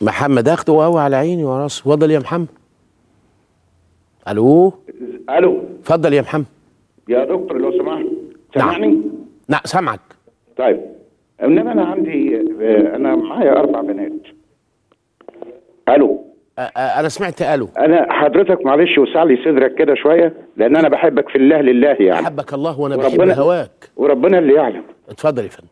محمد اخده وهو على عيني وراسي اتفضل يا محمد الو الو اتفضل يا محمد يا دكتور لو سمحت نعم. سامعني نعم سامعك طيب انما انا عندي آه، انا معايا اربع بنات الو أ- أ- انا سمعت الو انا حضرتك معلش وسع لي صدرك كده شويه لان انا بحبك في الله لله يعني احبك الله وانا بحب وربنا- هواك وربنا اللي يعلم اتفضل يا فندم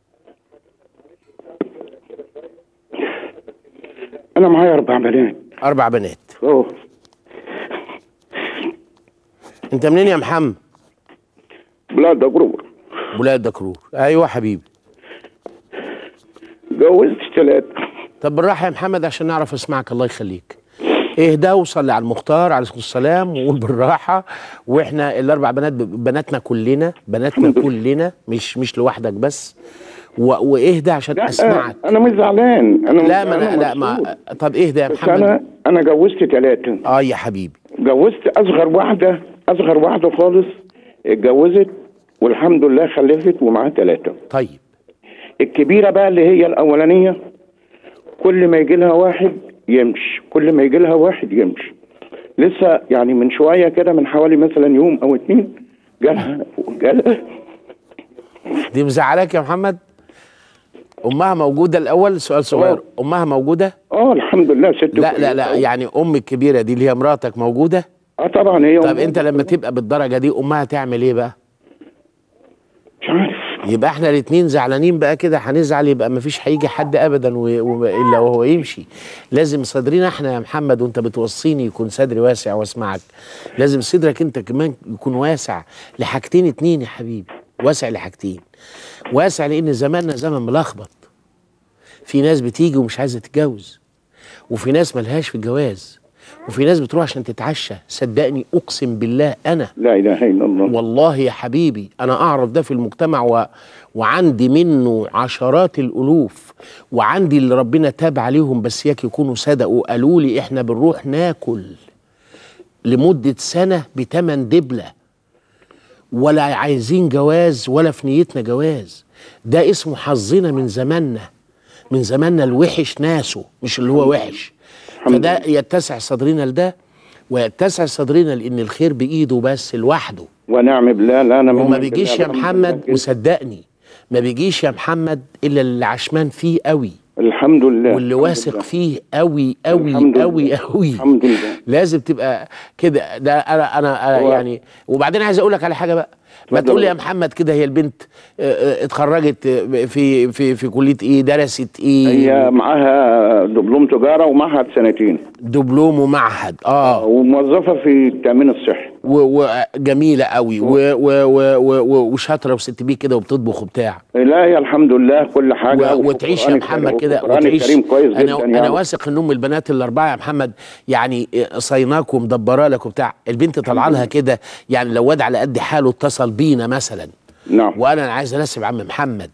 انا معايا اربع بنات اربع بنات اوه انت منين يا محمد بلاد دجرور بلاد دكرور ايوه حبيبي جوزت ثلاثه طب بالراحه يا محمد عشان نعرف اسمعك الله يخليك اهدى وصلي على المختار عليه الصلاه والسلام وقول بالراحه واحنا الاربع بنات بناتنا كلنا بناتنا كلنا مش مش لوحدك بس و- واهدى عشان لا اسمعك انا مش زعلان انا مش لا ما زعلان، أنا لا مبسوط. ما طب اهدى يا بس محمد انا انا جوزت ثلاثه اه يا حبيبي جوزت اصغر واحده اصغر واحده خالص اتجوزت والحمد لله خلفت ومعاها ثلاثه طيب الكبيره بقى اللي هي الاولانيه كل ما يجي لها واحد يمشي كل ما يجي لها واحد يمشي لسه يعني من شويه كده من حوالي مثلا يوم او اتنين جالها جالها دي مزعلاك يا محمد امها موجوده الاول سؤال صغير آه. امها موجوده اه الحمد لله ست لا لا لا كويسة. يعني ام الكبيره دي اللي هي مراتك موجوده اه طبعا هي طب انت لما تبقى بالدرجه دي امها تعمل ايه بقى مش عارف يبقى احنا الاتنين زعلانين بقى كده هنزعل يبقى مفيش هيجي حد ابدا و... و... الا وهو يمشي لازم صدرنا احنا يا محمد وانت بتوصيني يكون صدري واسع واسمعك لازم صدرك انت كمان يكون واسع لحاجتين اتنين يا حبيبي واسع لحاجتين واسع لان زماننا زمن ملخبط في ناس بتيجي ومش عايزه تتجوز وفي ناس ملهاش في الجواز وفي ناس بتروح عشان تتعشى صدقني اقسم بالله انا لا اله الا الله والله يا حبيبي انا اعرف ده في المجتمع و... وعندي منه عشرات الالوف وعندي اللي ربنا تاب عليهم بس ياك يكونوا صدقوا قالوا لي احنا بنروح ناكل لمده سنه بتمن دبله ولا عايزين جواز ولا في نيتنا جواز ده اسمه حظنا من زماننا من زماننا الوحش ناسه مش اللي هو وحش فده يتسع صدرنا لده ويتسع صدرنا لان الخير بايده بس لوحده ونعم بالله لا انا وما مؤمن بيجيش بالله يا الحمد محمد لله كده. وصدقني ما بيجيش يا محمد الا اللي عشمان فيه قوي الحمد لله واللي الحمد واثق لله. فيه قوي قوي الحمد قوي لله. قوي الحمد لله لازم تبقى كده ده انا انا أنا هو- يعني وبعدين عايز اقول لك على حاجه بقى ما اتفضل. تقول لي يا محمد كده هي البنت آه، آه، اتخرجت آه، في في في كليه ايه درست ايه هي معاها دبلوم تجاره ومعهد سنتين دبلوم ومعهد اه وموظفه في التامين الصحي وجميله قوي و- و- و- و- و- وشاطره وست بيه كده وبتطبخ وبتاع لا هي الحمد لله كل حاجه و- وتعيش يا والقرآن محمد الكريم- كده والقرآن وتعيش الكريم كويس جدا انا يعني انا واثق ان ام البنات الاربعه يا محمد يعني صيناك ومدبره لك وبتاع البنت طالعه لها كده يعني لو واد على قد حاله اتصل بينا مثلا نعم وانا عايز اناسب عم محمد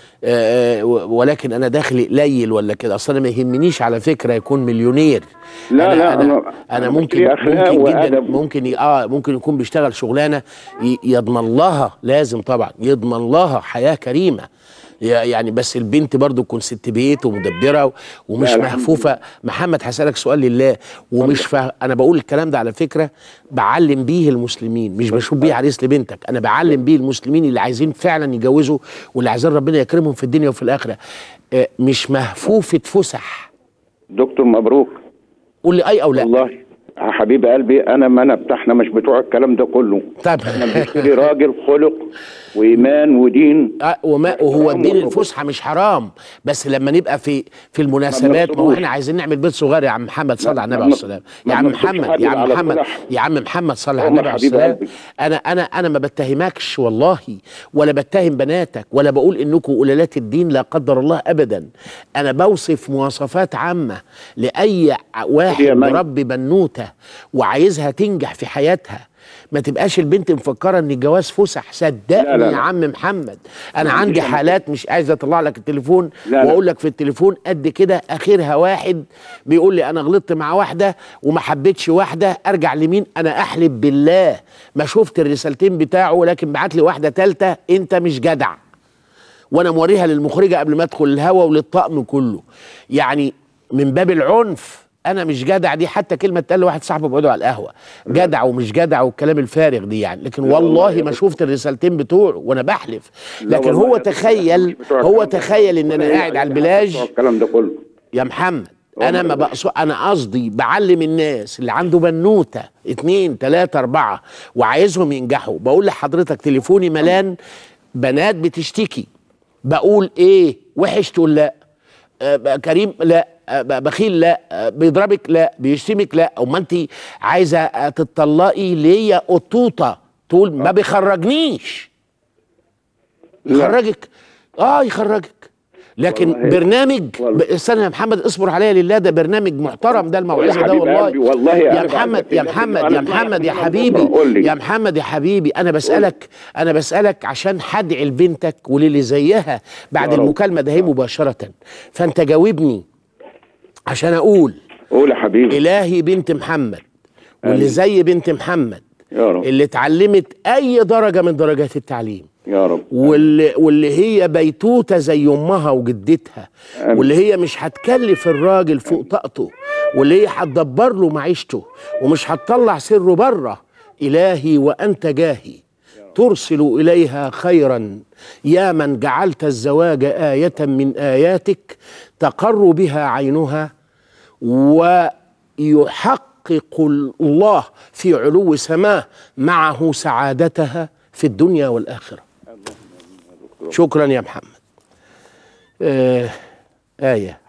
آه، آه، ولكن انا داخلي قليل ولا كده اصل انا ما يهمنيش على فكره يكون مليونير لا، أنا لا، انا, أنا- أنا, أنا ممكن بشتري أخلاق ممكن جدا وأدب. ممكن ي- اه ممكن يكون بيشتغل شغلانه ي- يضمن لها لازم طبعا يضمن لها حياه كريمه ي- يعني بس البنت برضو تكون ست بيت ومدبره و- ومش لا، الحمد مهفوفه محمد هسالك سؤال لله ومش فا... انا بقول الكلام ده على فكره بعلم بيه المسلمين مش بشوف بيه عريس لبنتك انا بعلم بيه المسلمين اللي عايزين فعلا يجوزوا واللي عايزين ربنا يكرمهم في الدنيا وفي الاخره آه، مش مهفوفه فسح دكتور مبروك قول لي اي او لا والله يا حبيب قلبي انا ما انا بتاعنا مش بتوع الكلام ده كله طب انا بشتري راجل خلق وايمان ودين آه، وما وهو حرام الدين والله. الفسحه مش حرام بس لما نبقى في في المناسبات ما هو بنقصدوش. احنا عايزين نعمل بيت صغير يا عم محمد صلى ما- على النبي ما- عليه الصلاه والسلام ما يا عم بنقصدش محمد حد يا عم على محمد صلح. يا عم محمد صلى على عمر النبي عليه حبيب الصلاه قلبي. انا انا انا ما بتهمكش والله ولا بتهم بناتك ولا بقول انكم قلالات الدين لا قدر الله ابدا انا بوصف مواصفات عامه لاي واحد يا مي. مربي بنوته وعايزها تنجح في حياتها ما تبقاش البنت مفكره ان الجواز فسح صدقني لا، لا. يا عم محمد انا ما عندي عنديش أنا حالات مش عايز اطلع لك التليفون لا، لا. واقول لك في التليفون قد كده اخرها واحد بيقول لي انا غلطت مع واحده وما حبيتش واحده ارجع لمين انا احلف بالله ما شفت الرسالتين بتاعه ولكن بعت لي واحده ثالثه انت مش جدع وانا موريها للمخرجه قبل ما ادخل الهوا وللطقم كله يعني من باب العنف انا مش جدع دي حتى كلمه اتقال لواحد صاحبي بيقعدوا على القهوه جدع ومش جدع والكلام الفارغ دي يعني لكن لا والله والله يا ما دكتور. شفت الرسالتين بتوعه وانا بحلف لا لكن والله هو يا دكتور، تخيل مش بتوع هو الكلام ده. تخيل ان انا ولا قاعد هي على بتوع البلاج الكلام ده كله يا محمد والله انا ما يا بقصد انا قصدي بعلم الناس اللي عنده بنوته اتنين تلاته اربعه وعايزهم ينجحوا بقول لحضرتك تليفوني ملان بنات بتشتكي بقول ايه وحش تقول لا آه، بقى كريم لا آه، بقى بخيل لا آه، بيضربك لا بيشتمك لا او ما انت عايزه آه، تتطلقي ليا قطوطه تقول ما بيخرجنيش لا. يخرجك اه يخرجك لكن والله- برنامج والله. ب- استنى يا محمد اصبر عليا لله ده برنامج محترم ده الموعظه ده حبيب والله قلبي، والله يا أنا محمد بعزك يا الله، محمد أنا يا بعزك محمد يا الله. حبيبي قول لي. يا محمد يا حبيبي انا بسالك انا بسالك عشان هدعي لبنتك وللي زيها بعد يا رب. المكالمه ده هي مباشره فانت جاوبني عشان اقول قول يا حبيبي الهي بنت محمد واللي آمين. زي بنت محمد يا رب اللي اتعلمت اي درجه من درجات التعليم يا رب واللي واللي هي بيتوته زي امها وجدتها آمين. واللي هي مش هتكلف الراجل فوق طاقته واللي هي هتدبر له معيشته ومش هتطلع سره بره الهي وانت جاهي ترسل اليها خيرا يا من جعلت الزواج ايه من اياتك تقر بها عينها ويحقق الله في علو سماه معه سعادتها في الدنيا والاخره شكرا يا محمد آه آية